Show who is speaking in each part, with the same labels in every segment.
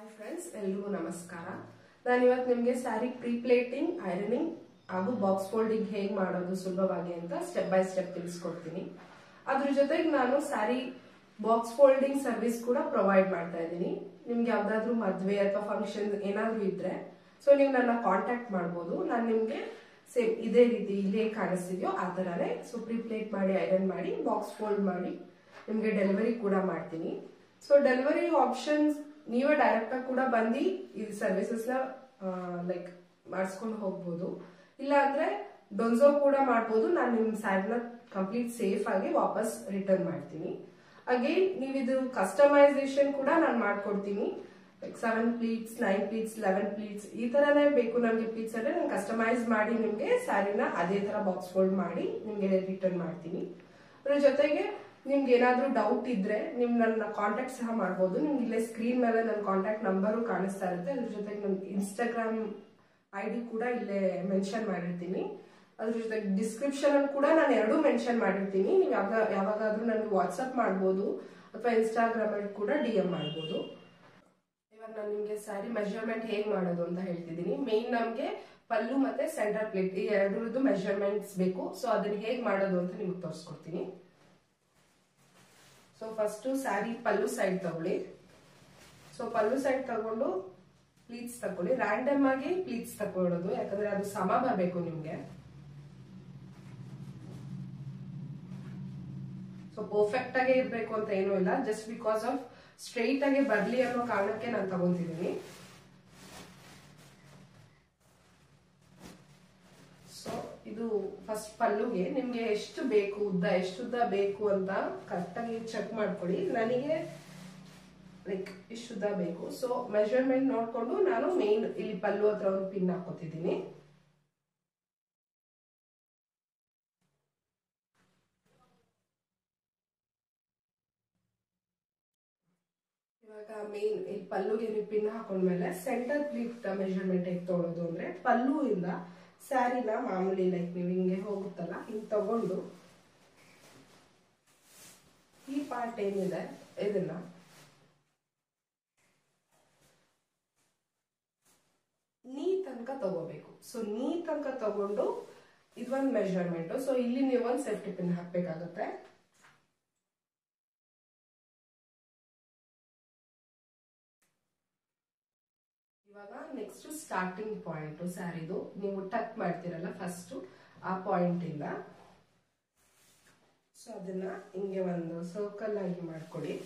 Speaker 1: hi friends ಎಲ್ರಿಗೂ ನಮಸ್ಕಾರ ನಾನು ಇವತ್ತು ನಿಮಗೆ ಸ್ಯಾರಿ ಪ್ರೀಪ್ಲೇಟಿಂಗ್ ಐರನಿಂಗ್ ಹಾಗೂ ಬಾಕ್ಸ್ ಫೋಲ್ಡಿಂಗ್ ಹೇಗೆ ಮಾಡೋದು ಸುಲಭವಾಗಿ ಅಂತ ಸ್ಟೆಪ್ ಬೈ ಸ್ಟೆಪ್ ತಿಳಿಸ್ಕೊಡ್ತೀನಿ ಅದ್ರ ಜೊತೆಗೆ ನಾನು ಸ್ಯಾರಿ ಬಾಕ್ಸ್ ಫೋಲ್ಡಿಂಗ್ ಸರ್ವಿಸ್ ಕೂಡ ಪ್ರೊವೈಡ್ ಮಾಡ್ತಾ ಇದ್ದೀನಿ ನಿಮ್ಗೆ ಯಾವ್ದಾದ್ರು ಮದ್ವೆ ಅಥವಾ ಫಂಕ್ಷನ್ ಏನಾದ್ರು ಇದ್ರೆ ಸೊ ನೀವು ನನ್ನ ಕಾಂಟ್ಯಾಕ್ಟ್ ಮಾಡ್ಬೋದು ನಾನು ನಿಮ್ಗೆ ಸೇಮ್ ಇದೇ ರೀತಿ ಇಲ್ಲಿ ಹೇಗೆ ಕಾಣಿಸ್ತಿದ್ಯೋ ಆ ಥರನೇ ಸೊ ಪ್ರೀಪ್ಲೇಟ್ ಮಾಡಿ ಐರನ್ ಮಾಡಿ ಬಾಕ್ಸ್ ಫೋಲ್ಡ್ ಮಾಡಿ ನಿಮ್ಗೆ ಡೆಲಿವರಿ ಕೂಡ ಮಾಡ್ತೀನಿ ಸೊ ಡೆಲಿವರಿ ಆಪ್ಷನ್ಸ್ ನೀವೇ ಡೈರೆಕ್ಟ್ ಆಗಿ ಕೂಡ ಬಂದು ಈ ಸರ್ವಿಸಸ್ ನ ಲೈಕ್ ಮಾಡಿಸ್ಕೊಂಡು ಹೋಗ್ಬೋದು ಇಲ್ಲ ಅಂದ್ರೆ ಡೊನ್ಸೋ ಕೂಡ ಮಾಡ್ಬೋದು ನಾನು ನಿಮ್ ಸ್ಯಾರಿನ ಕಂಪ್ಲೀಟ್ ಸೇಫ್ ಆಗಿ ವಾಪಸ್ ರಿಟರ್ನ್ ಮಾಡ್ತೀನಿ ಅಗೇನ್ ನೀವಿದು ಕಸ್ಟಮೈಸೇಷನ್ ಕೂಡ ನಾನು ಮಾಡ್ಕೊಡ್ತೀನಿ like seven pleats nine pleats eleven pleats ಈ ತರನೇ ಬೇಕು ನಮ್ಗೆ ಪ್ಲೀಟ್ಸ್ ಅಂದ್ರೆ ನಾನು ಕಸ್ಟಮೈಸ್ ಮಾಡಿ ನಿಮ್ಗೆ ಸ್ಯಾರಿನ ಅದೇ ತರ ಬಾಕ್ಸ್ ಫೋಲ್ಡ್ ಮಾಡಿ ನಿಮ್ಗೆ ರಿಟರ್ನ್ ಮಾಡ್ತೀನಿ ಅದ್ರ ಜೊತೆಗೆ ನಿಮ್ಗೆ ಏನಾದ್ರೂ ಡೌಟ್ ಇದ್ರೆ ನಿಮ್ ನನ್ನ ಕಾಂಟ್ಯಾಕ್ಟ್ ಸಹ ಮಾಡ್ಬೋದು ನಿಮ್ಗೆ ಇಲ್ಲೇ ಸ್ಕ್ರೀನ್ ಮೇಲೆ ನನ್ನ ಕಾಂಟ್ಯಾಕ್ಟ್ ನಂಬರು ಕಾಣಿಸ್ತಾ ಇರುತ್ತೆ ಅದ್ರ ಜೊತೆಗೆ ನನ್ನ ಇನ್ಸ್ಟಾಗ್ರಾಮ್ ಐ ಡಿ ಕೂಡ ಇಲ್ಲೇ ಮೆನ್ಷನ್ ಮಾಡಿರ್ತೀನಿ ಅದ್ರ ಜೊತೆಗೆ ಡಿಸ್ಕ್ರಿಪ್ಷನ್ ಅಲ್ಲಿ ಕೂಡ ನಾನು ಎರಡೂ ಮೆನ್ಷನ್ ಮಾಡಿರ್ತೀನಿ ನೀವು ಯಾವಾಗ ಯಾವಾಗಾದ್ರೂ ನನಗೆ ವಾಟ್ಸಪ್ ಮಾಡ್ಬೋದು ಅಥವಾ ಇನ್ಸ್ಟಾಗ್ರಾಮ್ ಅಲ್ಲಿ ಕೂಡ ಡಿ ಎಂ ಮಾಡ್ಬೋದು ಇವಾಗ ನಾನು ನಿಮ್ಗೆ ಸ್ಯಾರಿ ಮೆಜರ್ಮೆಂಟ್ ಹೇಗ್ ಮಾಡೋದು ಅಂತ ಹೇಳ್ತಿದ್ದೀನಿ ಮೇನ್ ನಮ್ಗೆ ಪಲ್ಲು ಮತ್ತೆ ಸೆಂಟರ್ ಪ್ಲೇಟ್ ಈ ಎರಡರದ್ದು ಮೆಜರ್ಮೆಂಟ್ಸ್ ಬೇಕು ಸೊ ಅದನ್ನ ಹೇಗ್ ಮಾಡೋದು ಅಂತ ನಿಮ್ಗೆ ತೋರಿಸ್ಕೊಡ್ತೀನಿ so first sari pallu side ತಗೊಳ್ಳಿ ಸೊ ಪಲ್ಲು ಸೈಡ್ ತಗೊಂಡು ಪ್ಲೀಟ್ಸ್ ತಗೊಳ್ಳಿ ರ್ಯಾಂಡಮ್ ಆಗಿ ಪ್ಲೀಟ್ಸ್ ತಗೊಳ್ಳೋದು ಯಾಕಂದ್ರೆ ಅದು ಸಮ ಬರಬೇಕು ನಿಮ್ಗೆ ಸೊ ಪರ್ಫೆಕ್ಟ್ ಆಗೇ ಇರ್ಬೇಕು ಅಂತ ಏನೂ ಇಲ್ಲ ಜಸ್ಟ್ ಬಿಕಾಸ್ ಆಫ್ ಸ್ಟ್ರೈಟ್ ಆಗಿ ಬರ್ಲಿ ಅನ್ನೋ ಕಾರಣಕ್ಕೆ ನಾನು ತಗೊಂತಿದ್ದೀನಿ ಸೊ ಇದು ಫಸ್ಟ್ ಪಲ್ಲುಗೆ ನಿಮ್ಗೆ ಎಷ್ಟು ಬೇಕು ಉದ್ದ ಎಷ್ಟು ಉದ್ದ ಬೇಕು ಅಂತ ಕರೆಕ್ಟಾಗಿ ಚೆಕ್ ಮಾಡ್ಕೊಳ್ಳಿ ನನಗೆ ಲೈಕ್ ಇಷ್ಟು ಉದ್ದ ಬೇಕು ಸೊ ಮೆಜರ್ಮೆಂಟ್ ನೋಡ್ಕೊಂಡು ನಾನು ಮೇನ್ ಇಲ್ಲಿ ಪಲ್ಲು ಹತ್ರ ಒಂದು ಪಿನ್ ಹಾಕೋತಿದ್ದೀನಿ ಇವಾಗ ಮೇನ್ ಈ ಪಲ್ಲುಗೆ ನೀವು ಪಿನ್ ಹಾಕೊಂಡ್ಮೇಲೆ ಸೆಂಟರ್ ಪ್ಲೀಟ್ ಮೆಜರ್ಮೆಂಟ್ ಹೇಗೆ ತೊಗೊಳೋದು ಅಂದ್ರೆ ಪಲ್ಲು ಇಂದ ಸ್ಯಾರಿನ ಮಾಮೂಲಿ ಲೈಕ್ ನೀವು ಹಿಂಗೆ ಹೋಗುತ್ತಲ್ಲ ಹಿಂಗೆ ತಗೊಂಡು ಈ ಪಾರ್ಟ್ ಏನಿದೆ ಇದನ್ನ ನೀ ತನಕ ತಗೋಬೇಕು ಸೊ ನೀ ತನಕ ತಗೊಂಡು ಇದೊಂದು ಮೆಜರ್ಮೆಂಟ್ ಸೊ ಇಲ್ಲಿ ನೀವು ಒಂದು ಸೇಫ್ಟಿ ಪಿನ್ ಹಾಕ್ಬೇಕಾಗತ್ತೆ ಇವಾಗ ನೆಕ್ಸ್ಟ್ ಸ್ಟಾರ್ಟಿಂಗ್ ಪಾಯಿಂಟ್ ಸ್ಯಾರಿದು ನೀವು ಟಕ್ ಮಾಡ್ತೀರಲ್ಲ ಫಸ್ಟ್ ಆ ಪಾಯಿಂಟ್ ಇಂದ ಸೊ ಅದನ್ನ ಹಿಂಗೆ ಒಂದು ಸರ್ಕಲ್ ಆಗಿ ಮಾಡ್ಕೊಡಿ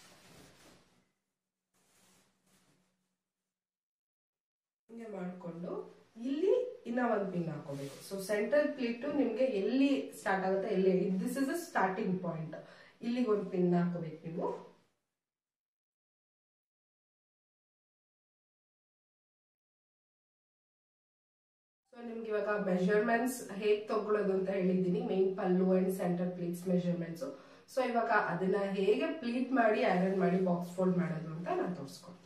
Speaker 1: ಹಿಂಗೆ ಮಾಡಿಕೊಂಡು ಇಲ್ಲಿ ಇನ್ನ ಒಂದು ಪಿನ್ ಹಾಕೋಬೇಕು ಸೊ ಸೆಂಟ್ರಲ್ ಪ್ಲೇಟು ನಿಮ್ಗೆ ಎಲ್ಲಿ ಸ್ಟಾರ್ಟ್ ಆಗುತ್ತೆ ಎಲ್ಲಿ this is a starting point ಇಲ್ಲಿಗೆ ಒಂದು ಪಿನ್ ಹಾಕೋಬೇಕು ನೀವು ಸೊ ನಿಮ್ಗೆ ಇವಾಗ ಮೆಜರ್ಮೆಂಟ್ಸ್ ಹೇಗ್ ತಗೊಳ್ಳೋದು ಅಂತ ಹೇಳಿದ್ದೀನಿ main pallu and centre pleats measurements so ಇವಾಗ ಅದನ್ನ ಹೇಗೆ ಪ್ಲೀಟ್ ಮಾಡಿ ಐರನ್ ಮಾಡಿ ಬಾಕ್ಸ್ ಫೋಲ್ಡ್ ಮಾಡೋದು ಅಂತ ನಾನು ತೋರಿಸ್ಕೊಡ್ತೀನಿ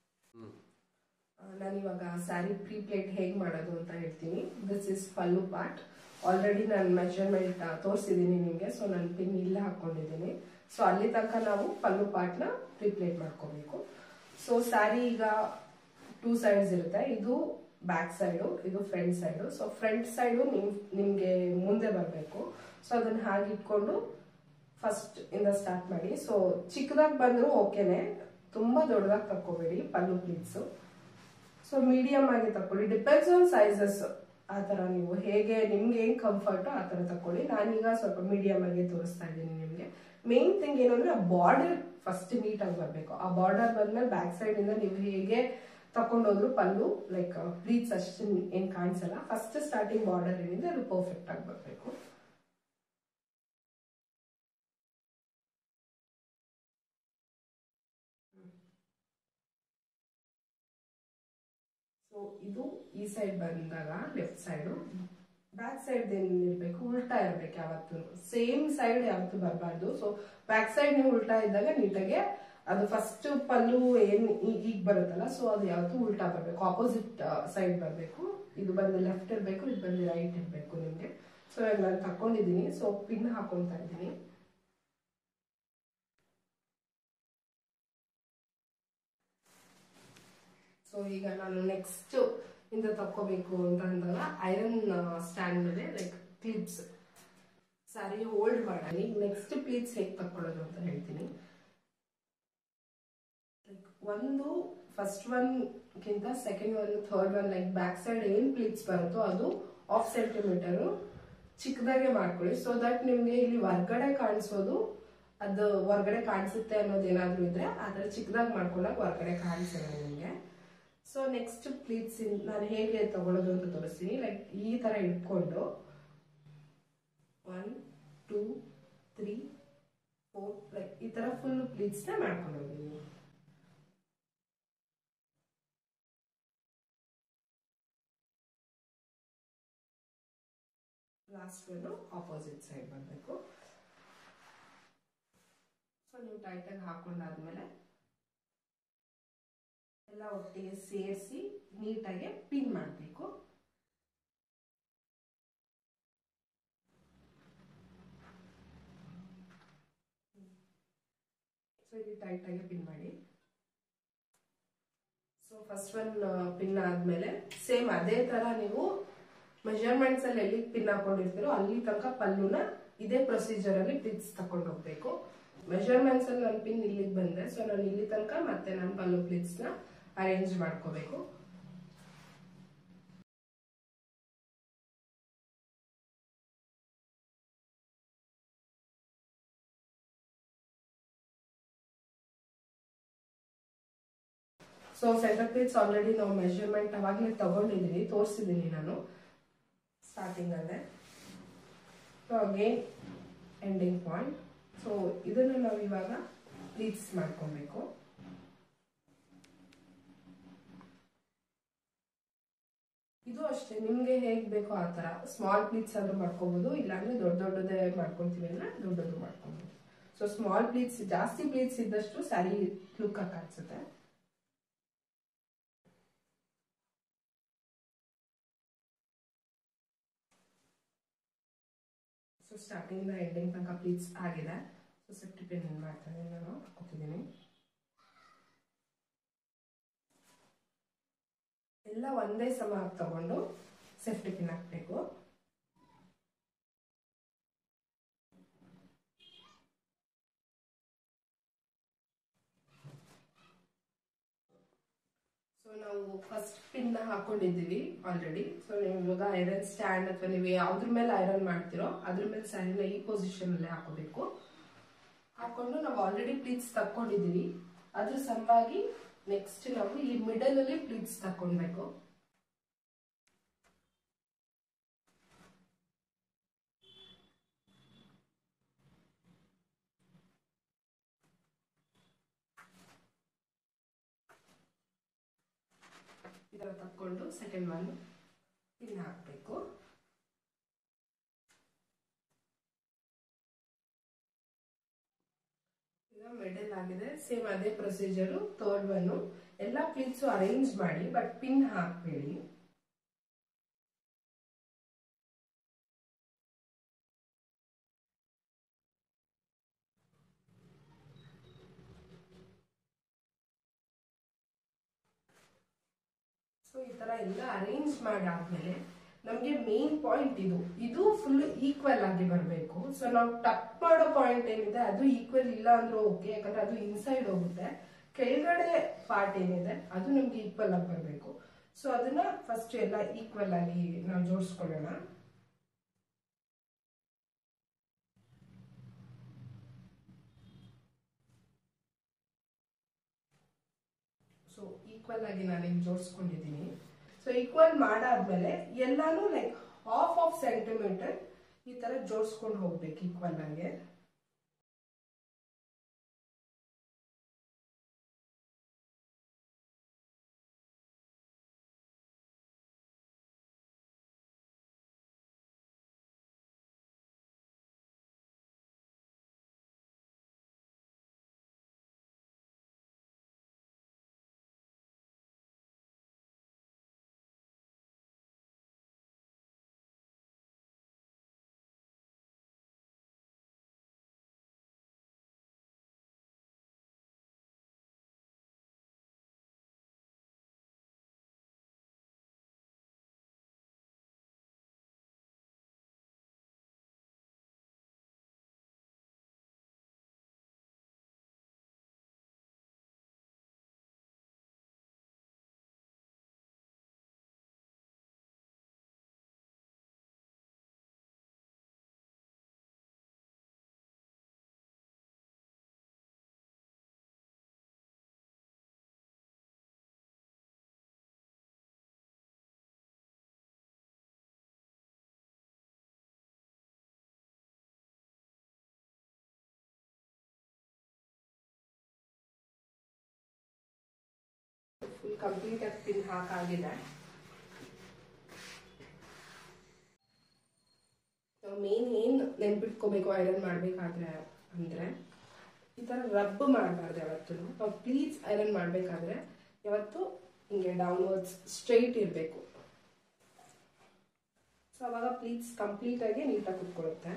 Speaker 1: ನಾನು ಇವಾಗ ಸ್ಯಾರಿ ಪ್ರೀ ಪ್ಲೇಟ್ ಹೇಗ್ ಮಾಡೋದು ಅಂತ ಹೇಳ್ತೀನಿ this is pallu part already ನಾನು ಮೆಜರ್ಮೆಂಟ್ ತೋರಿಸಿದ್ದೀನಿ ನಿಮಗೆ ಸೊ ನಾನು ಪಿನ್ ಇಲ್ಲೇ ಹಾಕೊಂಡಿದ್ದೀನಿ ಸೊ ಅಲ್ಲಿ ತನಕ ನಾವು ಪಲ್ಲು ಪಾರ್ಟ್ನ ಪ್ಲೇಟ್ ಮಾಡ್ಕೋಬೇಕು ಸೊ ಸ್ಯಾರಿ ಈಗ ಟೂ ಸೈಡ್ಸ್ ಇರುತ್ತೆ ಇದು ಬ್ಯಾಕ್ ಸೈಡು ಇದು front side so front side ನಿಮ್ ನಿಮ್ಗೆ ಮುಂದೆ ಬರಬೇಕು ಸೊ ಅದನ್ನ ಹಾಗೆ ಇಟ್ಕೊಂಡು ಫಸ್ಟ್ ಇಂದ ಸ್ಟಾರ್ಟ್ ಮಾಡಿ ಸೊ ಚಿಕ್ಕದಾಗಿ ಬಂದ್ರು ಓಕೆನೆ ತುಂಬಾ ದೊಡ್ಡದಾಗಿ ತಕ್ಕೋಬೇಡಿ ಪಲ್ಲು ಪ್ಲೀಟ್ಸು ಸೊ ಮೀಡಿಯಂ ಆಗಿ ತಕೊಳ್ಳಿ ಡಿಪೆಂಡ್ಸ್ ಆನ್ ಸೈಜಸ್ ಆ ಥರ ನೀವು ಹೇಗೆ ನಿಮ್ಗೆ ಹೆಂಗ್ ಕಂಫರ್ಟು ಆ ಥರ ತಕೊಳ್ಳಿ ನಾನೀಗ ಸ್ವಲ್ಪ ಮೀಡಿಯಂ ಆಗಿ ತೋರಿಸ್ತಾ ಇದ್ದೀನಿ ನಿಮಗೆ ಮೇನ್ ಥಿಂಗ್ ಏನು ಅಂದ್ರೆ ಆ ಬಾರ್ಡರ್ ಫಸ್ಟ್ ನೀಟಾಗಿ ಬರಬೇಕು ಆ ಬಾರ್ಡರ್ ಬಂದ್ಮೇಲೆ ಬ್ಯಾಕ್ ಸೈಡ್ ಇಂದ ನೀವು ಹೇಗೆ ತಕೊಂಡೋದ್ರು ಪಲ್ಲು ಲೈಕ್ ಪ್ಲೀಟ್ಸ್ ಅಷ್ಟು ಏನ್ ಕಾಣಿಸಲ್ಲ ಫಸ್ಟ್ ಸ್ಟಾರ್ಟಿಂಗ್ ಬಾರ್ಡರ್ ಏನಿದೆ ಅದು ಪರ್ಫೆಕ್ಟ್ ಆಗಿ ಬರಬೇಕು ಸೊ ಇದು ಈ ಸೈಡ್ ಬಂದಾಗ ಲೆಫ್ಟ್ ಸೈಡು ಬ್ಯಾಕ್ ಸೈಡ್ ಏನಿರ್ಬೇಕು ಉಲ್ಟಾ ಇರ್ಬೇಕು ಯಾವತ್ತು ಸೇಮ್ ಸೈಡ್ ಯಾವತ್ತು ಬರಬಾರ್ದು ಸೊ ಬ್ಯಾಕ್ ಸೈಡ್ ನೀವು ಉಲ್ಟಾ ಇದ್ದಾಗ ನೀಟಾಗಿ ಅದು ಫಸ್ಟ್ ಪಲ್ಲು ಏನ್ ಈಗ ಬರುತ್ತಲ್ಲ ಸೊ ಅದು ಯಾವತ್ತು ಉಲ್ಟಾ ಬರಬೇಕು ಆಪೋಸಿಟ್ ಸೈಡ್ ಬರಬೇಕು ಇದು ಬಂದು ಲೆಫ್ಟ್ ಇರಬೇಕು ಇದು ಬಂದು ರೈಟ್ ಇರಬೇಕು ನಿಮಗೆ ಸೊ ಇವಾಗ ನಾನು ತಕೊಂಡಿದ್ದೀನಿ ಸೊ ಪಿನ್ ಹಾಕೊಂತ ಇದ್ದೀನಿ ಸೊ ಈಗ ನಾನು ನೆಕ್ಸ್ಟ್ ಇಂದ ತಕ್ಕೋಬೇಕು ಅಂತ ಅಂದಾಗ ಐರನ್ ಸ್ಟ್ಯಾಂಡ್ ಮೇಲೆ ಲೈಕ್ ಕ್ಲಿಪ್ಸ್ ಸಾರಿ ಹೋಲ್ಡ್ ಮಾಡಿ ನೆಕ್ಸ್ಟ್ ಪ್ಲೀಟ್ಸ್ ಹೇಗೆ ತಕ್ಕೊಳ್ಳೋದು ಅಂತ ಹೇಳ್ತೀನಿ ಲೈಕ್ ಒಂದು ಫಸ್ಟ್ ಒನ್ಗಿಂತ second one third one like back side ಏನ್ ಪ್ಲೀಟ್ಸ್ ಬರುತ್ತೋ ಅದು ಆಫ್ ಸೆಂಟಿಮೀಟರ್ ಚಿಕ್ಕದಾಗೆ ಮಾಡ್ಕೊಳ್ಳಿ ಸೊ ದಟ್ ನಿಮ್ಗೆ ಇಲ್ಲಿ ಹೊರ್ಗಡೆ ಕಾಣಿಸೋದು ಅದು ಹೊರ್ಗಡೆ ಕಾಣಿಸುತ್ತೆ ಅನ್ನೋದು ಏನಾದ್ರೂ ಇದ್ರೆ ಅದ್ರ ಚಿಕ್ಕದಾಗಿ ಮಾಡ್ಕೊಂಡಾಗ ಹೊರ್ಗಡೆ ಕಾಣಿಸಲ್ಲ ನಿಮಗೆ ಸೊ ನೆಕ್ಸ್ಟ್ ಪ್ಲೀಟ್ಸ್ ನಾನು ಹೇಗೆ ತಗೊಳ್ಳೋದು ಅಂತ ತೋರಿಸ್ತೀನಿ ಲೈಕ್ ಈ ತರ ಇಟ್ಕೊಂಡು one two three four like ಈ ತರ ಫುಲ್ ಪ್ಲೀಟ್ಸ್ನ ಮಾಡ್ಕೊಂಡು ಹೋಗಿ ನೀವು ಲಾಸ್ಟ್ ಒಂದು ಆಪೋಸಿಟ್ ಸೈಡ್ ಬರಬೇಕು ಸೊ ನೀವು ಟೈಟಾಗಿ ಹಾಕೊಂಡಾದ್ಮೇಲೆ ಎಲ್ಲ ಒಟ್ಟಿಗೆ ಸೇರಿಸಿ ನೀಟಾಗಿ ಪಿನ್ ಮಾಡಬೇಕು ಸೊ ಇಲ್ಲಿ ಟೈಟಾಗಿ ಪಿನ್ ಮಾಡಿ ಸೊ ಫಸ್ಟ್ ಒನ್ ಪಿನ್ ಆದ್ಮೇಲೆ ಸೇಮ್ ಅದೇ ತರ ನೀವು ಮೆಜರ್ಮೆಂಟ್ಸ್ ಅಲ್ಲಿ ಎಲ್ಲಿ ಪಿನ್ ಹಾಕೊಂಡಿರ್ತೀರೋ ಅಲ್ಲಿ ತನಕ ಪಲ್ಲುನ ಇದೇ ಪ್ರೊಸೀಜರ್ ಅಲ್ಲಿ ಪ್ಲಿಟ್ಸ್ ತಕೊಂಡು ಹೋಗ್ಬೇಕು ಮೆಜರ್ಮೆಂಟ್ಸ್ ಅಲ್ಲಿ ನನ್ನ ಪಿನ್ ಇಲ್ಲಿಗೆ ಬಂದೆ ಸೊ ನಾನು ಇಲ್ಲಿ ತನಕ ಮತ್ತೆ ನಾನು ಪಲ್ಲು ಪ್ಲಿಟ್ಸ್ ನ ಅರೇಂಜ್ ಮಾಡ್ಕೋಬೇಕು ಸೊ ಸೆಂಟರ್ ಪ್ಲೇಟ್ಸ್ ಆಲ್ರೆಡಿ ನಾವು ಮೆಷರ್ಮೆಂಟ್ ಅವಾಗಲೇ ತಗೊಂಡಿದ್ದೀವಿ ತೋರಿಸಿದ್ದೀನಿ ನಾನು ಸ್ಟಾರ್ಟಿಂಗ್ ಅಲ್ಲೇ so again ending point so ಇದನ್ನು ನಾವು ಇವಾಗ ಪ್ಲೀಟ್ಸ್ ಮಾಡ್ಕೊಬೇಕು ಇದು ಅಷ್ಟೇ ನಿಮ್ಗೆ ಹೇಗ್ ಬೇಕೋ ಆ ತರ ಸ್ಮಾಲ್ ಪ್ಲೀಟ್ಸ್ ಆದ್ರೂ ಮಾಡ್ಕೋಬಹುದು ಇಲ್ಲಾಂದ್ರೆ ದೊಡ್ಡ ದೊಡ್ಡದೇ ಮಾಡ್ಕೊಂತೀವಿ ಅಂದ್ರೆ ದೊಡ್ಡದು ಮಾಡ್ಕೊಬಹುದು ಸೊ ಸ್ಮಾಲ್ ಪ್ಲೀಟ್ಸ್ ಜಾಸ್ತಿ ಪ್ಲೀಟ್ಸ್ ಇದ್ದಷ್ಟು ಸ್ಯಾರಿ ಲುಕ್ ಆಗಿ ಕಾಣಿಸುತ್ತೆ ಸೊ ಸ್ಟಾರ್ಟಿಂಗ್ ಎಂಡಿಂಗ್ ತನಕ ಪ್ಲೀಟ್ಸ್ ಆಗಿದೆ ಸೊ ಸೇಫ್ಟಿ ಪಿನ್ ಮಾಡ್ತಾನೆ ನಾನು ಹಾಕೋತಿದ್ದೀನಿ ಎಲ್ಲ ಒಂದೇ ಸಮ ತಗೊಂಡು ಸೇಫ್ಟಿ ಪಿನ್ ಹಾಕ್ಬೇಕು ಸೊ ನಾವು ಫಸ್ಟ್ ಪಿನ್ ಹಾಕೊಂಡಿದ್ದೀವಿ ಆಲ್ರೆಡಿ ಸೊ ನೀವು ಇವಾಗ ಐರನ್ ಸ್ಟ್ಯಾಂಡ್ ಅಥವಾ ನೀವು ಯಾವ್ದ್ರ ಮೇಲೆ ಐರನ್ ಮಾಡ್ತಿರೋ ಅದ್ರ ಮೇಲೆ ಸ್ಯಾರಿನ ಈ ಪೊಸಿಷನ್ ಅಲ್ಲೇ ಹಾಕೋಬೇಕು ಹಾಕೊಂಡು ನಾವು ಆಲ್ರೆಡಿ ಪ್ಲೀಟ್ಸ್ ತಕ್ಕೊಂಡಿದ್ದೀವಿ ಅದ್ರ ಸಲುವಾಗಿ ನೆಕ್ಸ್ಟ್ ನಾವು ಈ ಮಿಡಲ್ ಅಲ್ಲಿ ಪ್ಲೀಟ್ಸ್ ತಕೊಳ್ಬೇಕು ಇದರ ತಕ್ಕೊಂಡು ಸೆಕೆಂಡ್ ಒನ್ ಪಿನ್ ಹಾಕಬೇಕು ಈಗ ಮೆಡಲ್ ಆಗಿದೆ ಸೇಮ್ ಅದೇ ಪ್ರೊಸೀಜರು ಥರ್ಡ್ ಒನ್ ಎಲ್ಲ ಪ್ಲೀಟ್ಸು ಅರೇಂಜ್ ಮಾಡಿ ಬಟ್ ಪಿನ್ ಹಾಕಬೇಡಿ ಸೊ ಈ ತರ ಎಲ್ಲ ಅರೇಂಜ್ ಮಾಡಾದ್ಮೇಲೆ ನಮಗೆ ಮೇನ್ ಪಾಯಿಂಟ್ ಇದು ಇದು ಫುಲ್ ಈಕ್ವಲ್ ಆಗಿ ಬರಬೇಕು ಸೊ ನಾವು ಟಪ್ ಮಾಡೋ ಪಾಯಿಂಟ್ ಏನಿದೆ ಅದು ಈಕ್ವಲ್ ಇಲ್ಲ ಅಂದ್ರೂ ಓಕೆ ಯಾಕಂದ್ರೆ ಅದು ಇನ್ಸೈಡ್ ಹೋಗುತ್ತೆ ಕೆಳಗಡೆ ಪಾರ್ಟ್ ಏನಿದೆ ಅದು ನಮ್ಗೆ ಈಕ್ವಲ್ ಆಗಿ ಬರಬೇಕು ಸೊ ಅದನ್ನ ಫಸ್ಟ್ ಎಲ್ಲ ಈಕ್ವಲ್ ಆಗಿ ನಾವು ಜೋಡಿಸ್ಕೊಳ್ಳೋಣ ಸೊ ಈಕ್ವಲ್ ಆಗಿ ನಾನೀಗ ಜೋಡಿಸ್ಕೊಂಡಿದ್ದೀನಿ ಸೊ ಈಕ್ವಲ್ ಮಾಡಾದ್ಮೇಲೆ ಎಲ್ಲಾನು ಲೈಕ್ ಹಾಫ್ ಆಫ್ ಸೆಂಟಿಮೀಟರ್ ಈ ತರ ಜೋಡಿಸ್ಕೊಂಡು ಹೋಗ್ಬೇಕು ಈಕ್ವಲ್ ಆಗಿ ಕಂಪ್ಲೀಟ್ ಆಗಿ ಪಿನ್ ಹಾಕಾಗಿದೆ ಮೇನ್ ಏನು ನೆನ್ಪಿಟ್ಕೋಬೇಕು ಐರನ್ ಮಾಡಬೇಕಾದ್ರೆ ಅಂದರೆ ಈ ಥರ ರಬ್ ಮಾಡಬಾರ್ದು ಯಾವತ್ತೂ ನಾವು ಪ್ಲೀಸ್ ಐರನ್ ಮಾಡಬೇಕಾದ್ರೆ ಯಾವತ್ತು ಹಿಂಗೆ ಡೌನ್ವರ್ಡ್ಸ್ ಸ್ಟ್ರೈಟ್ ಇರಬೇಕು ಸೊ ಅವಾಗ ಪ್ಲೀಸ್ ಕಂಪ್ಲೀಟಾಗಿ ನೀಟಾಗಿ ಕುತ್ಕೊಳ್ಳುತ್ತೆ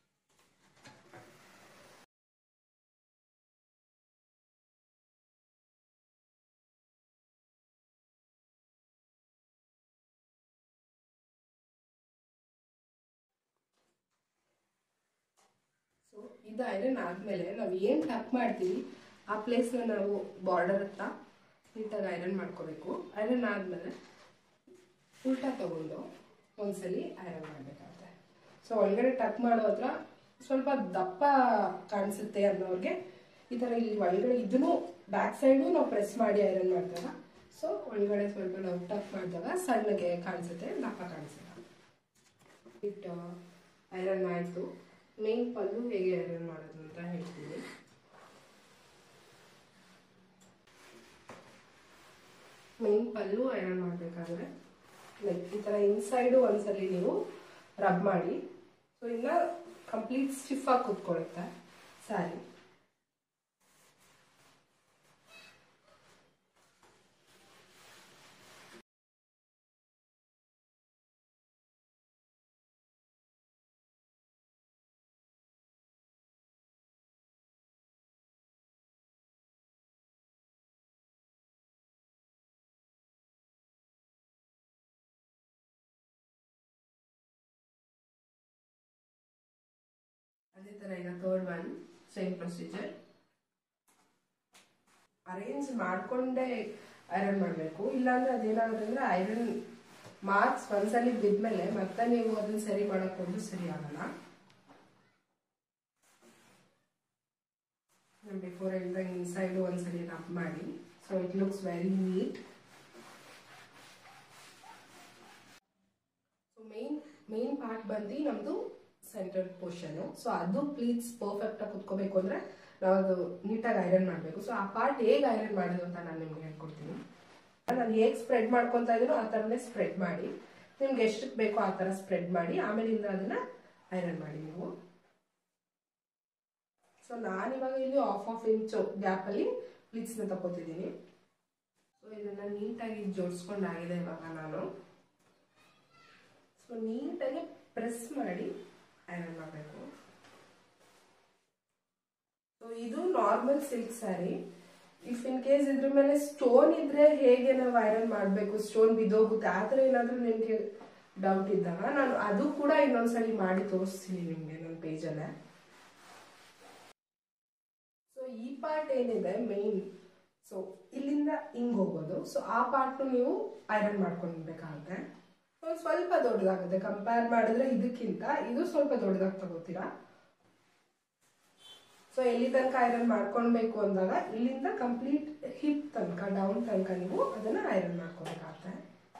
Speaker 1: ಸೊ ಇದು ಐರನ್ ಆದಮೇಲೆ ನಾವು ಏನು ಟಕ್ ಮಾಡ್ತೀವಿ ಆ ಪ್ಲೇಸ್ನ ನಾವು ಬಾರ್ಡರ್ ಹತ್ರ ನೀಟಾಗಿ ಐರನ್ ಮಾಡ್ಕೋಬೇಕು ಐರನ್ ಆದಮೇಲೆ ಉಲ್ಟಾ ತಗೊಂಡು ಒಂದ್ಸಲಿ ಐರನ್ ಮಾಡಬೇಕಾಗುತ್ತೆ ಸೊ ಒಳಗಡೆ ಟಕ್ ಮಾಡೋ ಹತ್ರ ಸ್ವಲ್ಪ ದಪ್ಪ ಕಾಣಿಸುತ್ತೆ ಅನ್ನೋರಿಗೆ ಈ ಥರ ಇಲ್ಲಿ ಒಳಗಡೆ ಇದನ್ನು ಬ್ಯಾಕ್ ಸೈಡು ನಾವು ಪ್ರೆಸ್ ಮಾಡಿ ಐರನ್ ಮಾಡಿದಾಗ ಸೊ ಒಳಗಡೆ ಸ್ವಲ್ಪ ನಾವು ಟಕ್ ಮಾಡಿದಾಗ ಸಣ್ಣಗೆ ಕಾಣಿಸುತ್ತೆ ದಪ್ಪ ಕಾಣಿಸುತ್ತೆ ಇಟ್ಟು ಐರನ್ ಆಯಿತು ಮೇನ್ ಪಲ್ಲು ಹೇಗೆ ಐರನ್ ಮಾಡೋದು ಅಂತ ಹೇಳ್ತೀನಿ ಮೇನ್ ಪಲ್ಲು ಐರನ್ ಮಾಡಬೇಕಾದ್ರೆ ಲೈಕ್ ಈ ಥರ ಇನ್ಸೈಡು ಒಂದ್ಸಲಿ ನೀವು ರಬ್ ಮಾಡಿ ಸೊ ಇನ್ನ ಕಂಪ್ಲೀಟ್ ಸ್ಟಿಫ್ ಆಗಿ ಕೂತ್ಕೊಳ್ಳುತ್ತೆ ಸ್ಯಾರಿ ಅದೇ ಥರ ಈಗ third one same procedure arrange ಮಾಡಿಕೊಂಡೇ ಐರನ್ ಮಾಡಬೇಕು ಇಲ್ಲಾಂದ್ರೆ ಅದೇನಾಗುತ್ತೆ ಅಂದ್ರೆ ಐರನ್ ಮಾರ್ಕ್ಸ್ ಒಂದ್ಸಲಿ ಬಿದ್ಮೇಲೆ ಮತ್ತೆ ನೀವು ಅದನ್ನ ಸರಿ ಮಾಡಕ್ ಹೋದ್ರು ಸರಿ ಆಗಲ್ಲ ಬಿಫೋರ್ ಹೇಳ್ದಂಗೆ ಇನ್ಸೈಡ್ ಒಂದ್ಸಲಿ ರಬ್ ಮಾಡಿ so it looks very neat so main main part ಬಂದು ನಮ್ದು ಸೆಂಟರ್ ಪೋರ್ಷನ್ ಸೊ ಅದು ಪ್ಲೀಸ್ ಪರ್ಫೆಕ್ಟ್ ಆಗಿ ಕುತ್ಕೋಬೇಕು ಅಂದ್ರೆ ನಾವು ಅದು ನೀಟಾಗಿ ಐರನ್ ಮಾಡಬೇಕು ಸೊ ಆ ಪಾರ್ಟ್ ಹೇಗೆ ಐರನ್ ಮಾಡೋದು ಅಂತ ನಾನು ನಿಮ್ಗೆ ಹೇಳ್ಕೊಡ್ತೀನಿ ನಾನು ಹೇಗೆ ಸ್ಪ್ರೆಡ್ ಮಾಡ್ಕೊತಾ ಇದೀನೋ ಆ ಥರನೇ ಸ್ಪ್ರೆಡ್ ಮಾಡಿ ನಿಮ್ಗೆ ಎಷ್ಟಕ್ಕೆ ಬೇಕೋ ಆ ಥರ ಸ್ಪ್ರೆಡ್ ಮಾಡಿ ಆಮೇಲಿಂದ ಅದನ್ನ ಐರನ್ ಮಾಡಿ ನೀವು ಸೊ ನಾನಿವಾಗ ಇಲ್ಲಿ ಆಫ್ ಆಫ್ ಇಂಚು ಗ್ಯಾಪಲ್ಲಿ ಪ್ಲೀಟ್ಸ್ನ ತಗೋತಿದ್ದೀನಿ ಸೊ ಇದನ್ನ ನೀಟಾಗಿ ಜೋಡಿಸ್ಕೊಂಡಾಗಿದೆ ಇವಾಗ ನಾನು ಸೊ ನೀಟಾಗಿ ಪ್ರೆಸ್ ಮಾಡಿ ಐರನ್ ಮಾಡಬೇಕು ಸೊ ಇದು normal silk sari if in case ಇದ್ರ ಮೇಲೆ ಸ್ಟೋನ್ ಇದ್ರೆ ಹೇಗೆ ನಾವು ಐರನ್ ಮಾಡಬೇಕು ಸ್ಟೋನ್ ಬಿದ್ದೋಗುತ್ತೆ ಆ ಥರ ಏನಾದರೂ ನಿಮಗೆ ಡೌಟ್ ಇದ್ದಾಗ ನಾನು ಅದು ಕೂಡ ಇನ್ನೊಂದ್ಸಲಿ ಮಾಡಿ ತೋರಿಸ್ತೀನಿ ನಿಮಗೆ ನನ್ನ ಪೇಜಲ್ಲೇ ಸೊ ಈ ಪಾರ್ಟ್ ಏನಿದೆ ಮೇನ್ ಸೊ ಇಲ್ಲಿಂದ ಹಿಂಗ್ ಹೋಗೋದು ಸೊ ಆ ಪಾರ್ಟ್ನು ನೀವು ಐರನ್ ಮಾಡ್ಕೊಳ್ಬೇಕಾಗುತ್ತೆ ಒಂದು ಸ್ವಲ್ಪ ದೊಡ್ಡದಾಗುತ್ತೆ ಕಂಪೇರ್ ಮಾಡಿದ್ರೆ ಇದಕ್ಕಿಂತ ಇದು ಸ್ವಲ್ಪ ದೊಡ್ಡದಾಗಿ ತಗೋತೀರಾ ಸೊ ಎಲ್ಲಿ ತನಕ ಐರನ್ ಮಾಡ್ಕೊಳ್ಬೇಕು ಅಂದಾಗ ಇಲ್ಲಿಂದ ಕಂಪ್ಲೀಟ್ ಹಿಪ್ ತನಕ ಡೌನ್ ತನಕ ನೀವು ಅದನ್ನ ಐರನ್ ಮಾಡ್ಕೋಬೇಕಾಗತ್ತೆ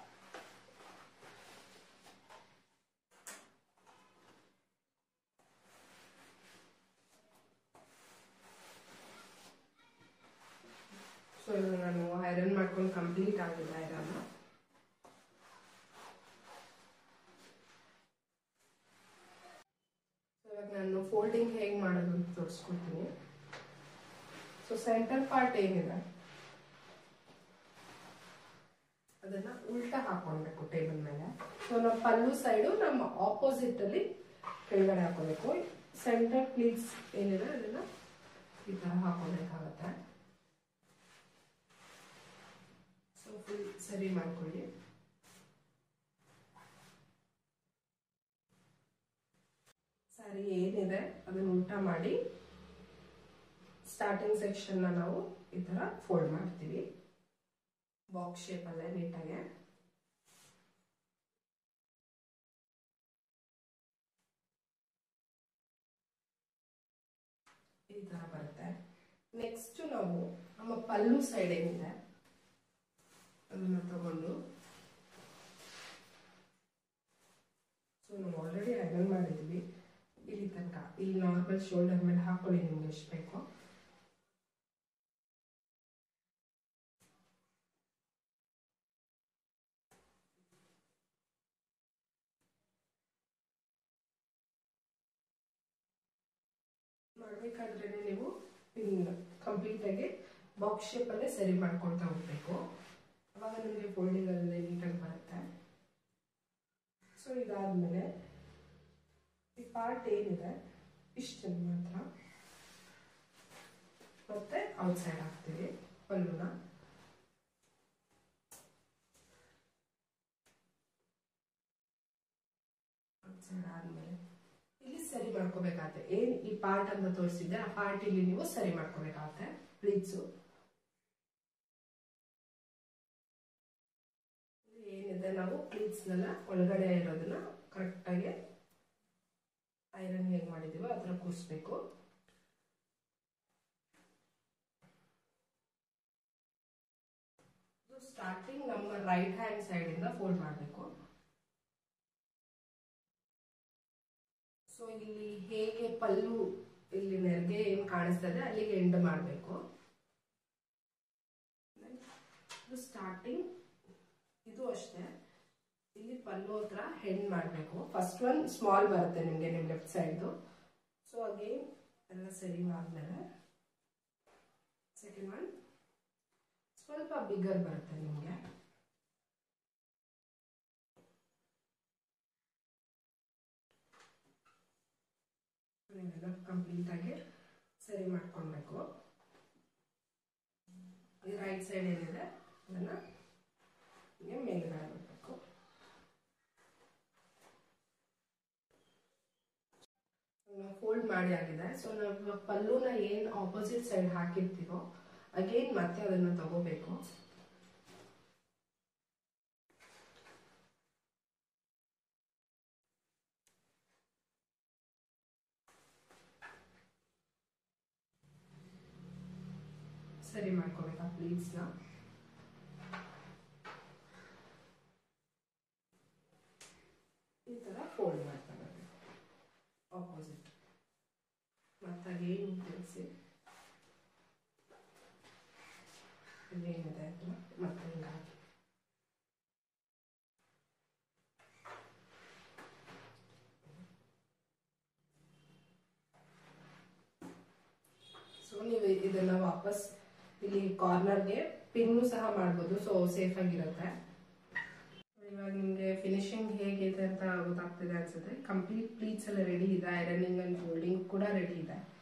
Speaker 1: ಸೊ ನಾನು ಐರನ್ ಮಾಡ್ಕೊಂಡು ಕಂಪ್ಲೀಟ್ ಆಗಿಲ್ಲ ಐರನ್ ಇವಾಗ ನಾನು ಫೋಲ್ಡಿಂಗ್ ಹೇಗೆ ಮಾಡೋದು ಅಂತ ತೋರಿಸ್ಕೊಡ್ತೀನಿ ಸೊ ಸೆಂಟರ್ ಪಾರ್ಟ್ ಏನಿದೆ ಅದನ್ನ ಉಲ್ಟಾ ಹಾಕೊಳ್ಬೇಕು ಟೇಬಲ್ ಮೇಲೆ ಸೊ ನಮ್ಮ ಪಲ್ಲು ಸೈಡು ನಮ್ಮ ಆಪೋಸಿಟ್ ಅಲ್ಲಿ ಕೆಳಗಡೆ ಹಾಕೋಬೇಕು ಸೆಂಟರ್ ಪ್ಲೀಟ್ಸ್ ಏನಿದೆ ಅದನ್ನ ಈ ತರ ಹಾಕೋಬೇಕಾಗತ್ತೆ ಸೊ ಫುಲ್ ಸರಿ ಮಾಡ್ಕೊಳ್ಳಿ ಸ್ಯಾರಿ ಏನಿದೆ ಅದನ್ನ ಉಲ್ಟಾ ಮಾಡಿ ಸ್ಟಾರ್ಟಿಂಗ್ ಸೆಕ್ಷನ್ನ ನಾವು ಈ ಥರ ಫೋಲ್ಡ್ ಮಾಡ್ತೀವಿ ಬಾಕ್ಸ್ ಶೇಪಲ್ಲೇ ನೀಟಾಗೆ ಈ ಥರ ಬರುತ್ತೆ ನೆಕ್ಸ್ಟ್ ನಾವು ನಮ್ಮ ಪಲ್ಲು ಸೈಡ್ ಏನಿದೆ ಅದನ್ನ ತಗೊಂಡು ಸೊ ನಾವು ಆಲ್ರೆಡಿ ಐರನ್ ಮಾಡಿದ್ವಿ ಇಲ್ಲಿ ತನಕ ಇಲ್ಲಿ ನಾರ್ಮಲ್ ಶೋಲ್ಡರ್ ಮೇಲೆ ಹಾಕೊಳ್ಳಿ ನಿಮ್ಗೆ ಎಷ್ಟು ಬೇಕೋ ಮಾಡಬೇಕಾದ್ರೆ ನೀವು ಪಿನ್ ಕಂಪ್ಲೀಟಾಗಿ ಬಾಕ್ಸ್ ಶೇಪಲ್ಲೇ ಸರಿ ಮಾಡ್ಕೊಳ್ತಾ ಹೋಗ್ಬೇಕು ಅವಾಗ ನಿಮಗೆ ಫೋಲ್ಡಿಂಗ್ ಅಲ್ಲೇ ನೀಟಾಗಿ ಬರುತ್ತೆ ಸೊ ಇದಾದ್ಮೇಲೆ ಈ ಪಾರ್ಟ್ ಏನಿದೆ ಇಷ್ಟನ್ನು ಮಾತ್ರ ಮತ್ತೆ ಔಟ್ಸೈಡ್ ಹಾಕ್ತೀವಿ ಪಲ್ಲುನ ಔಟ್ಸೈಡ್ ಆದ್ಮೇಲೆ ಇಲ್ಲಿ ಸರಿ ಮಾಡ್ಕೋಬೇಕಾಗತ್ತೆ ಏನ್ ಈ ಪಾರ್ಟ್ ಅಂತ ತೋರಿಸಿದ್ದೆ ಆ ಪಾರ್ಟ್ ಇಲ್ಲಿ ನೀವು ಸರಿ ಮಾಡ್ಕೋಬೇಕಾಗತ್ತೆ ಪ್ಲೀಟ್ಸು ಏನಿದೆ ನಾವು ಪ್ಲೀಟ್ಸ್ನೆಲ್ಲ ಒಳಗಡೆ ಇರೋದನ್ನ ಕರೆಕ್ಟಾಗಿ ಐರನ್ ಹೇಗೆ ಮಾಡಿದೀವೋ ಅದರ ಕೂರಿಸ್ಬೇಕು ಸ್ಟಾರ್ಟಿಂಗ್ ನಮ್ಮ ರೈಟ್ ಹ್ಯಾಂಡ್ ಸೈಡ್ ಇಂದ ಫೋಲ್ಡ್ ಮಾಡಬೇಕು ಸೊ ಇಲ್ಲಿ ಹೇಗೆ ಪಲ್ಲು ಇಲ್ಲಿ ನೆರಿಗೆ ಏನು ಕಾಣಿಸ್ತದೆ ಅಲ್ಲಿಗೆ ಎಂಡ್ ಮಾಡಬೇಕು ಸ್ಟಾರ್ಟಿಂಗ್ ಇದು ಅಷ್ಟೇ ಇಲ್ಲಿ ಪಲ್ಲು ಹತ್ರ ಹೆಣ್ ಮಾಡಬೇಕು ಫಸ್ಟ್ ಒನ್ ಸ್ಮಾಲ್ ಬರುತ್ತೆ ನಿಮಗೆ ನಿಮ್ಮ ಲೆಫ್ಟ್ ಸೈಡ್ದು ಸೊ ಅಗೇನ್ ಎಲ್ಲ ಸರಿ ಆದ್ಮೇಲೆ ಸೆಕೆಂಡ್ ಒನ್ ಸ್ವಲ್ಪ ಬಿಗರ್ ಬರುತ್ತೆ ನಿಮಗೆ ನೀವೆಲ್ಲ ಕಂಪ್ಲೀಟ್ ಆಗಿ ಸರಿ ಮಾಡ್ಕೊಳ್ಬೇಕು ಈ ರೈಟ್ ಸೈಡ್ ಏನಿದೆ ಅದನ್ನ ಹಿಂಗೆ ಮೇಲ್ಗಡೆ ಬಿಡಬೇಕು ಫೋಲ್ಡ್ ಮಾಡಿ ಆಗಿದೆ ಸೊ ನಾವು ಪಲ್ಲುನ ಏನು ಆಪೋಸಿಟ್ ಸೈಡ್ ಹಾಕಿರ್ತೀವೋ ಅಗೇನ್ ಮತ್ತೆ ಅದನ್ನ ತಗೋಬೇಕು ಸರಿ ಮಾಡ್ಕೋಬೇಕು ಆ ಪ್ಲೀಟ್ಸ್ನ ಈ ಥರ ಫೋಲ್ಡ್ ಮಾಡ್ತಾ ಬರಬೇಕು ಆಪೋಸಿಟ್ ಮತ್ತಾಗೇನು ತಿಳಿಸಿ ಏನಿದೆ ಅದನ್ನ ಮತ್ತೆ ಹಿಂಗಾಗಿ ಸೊ ನೀವು ಇದನ್ನ ವಾಪಸ್ ಇಲ್ಲಿ ಕಾರ್ನರ್ಗೆ ಪಿನ್ನು ಸಹ ಮಾಡ್ಬೋದು ಸೊ ಸೇಫ್ ಆಗಿರುತ್ತೆ ಇವಾಗ ನಿಮಗೆ ಫಿನಿಶಿಂಗ್ ಹೇಗಿದೆ ಅಂತ ಗೊತ್ತಾಗ್ತಿದೆ ಅನ್ಸುತ್ತೆ ಕಂಪ್ಲೀಟ್ ಪ್ಲೀಟ್ಸ್ ಎಲ್ಲ ರೆಡಿ ಇದೆ ಐರನಿಂಗ್ ಅಂಡ್ ಫೋಲ್ಡಿಂಗ್ ಕೂಡ ರೆಡಿ ಇದೆ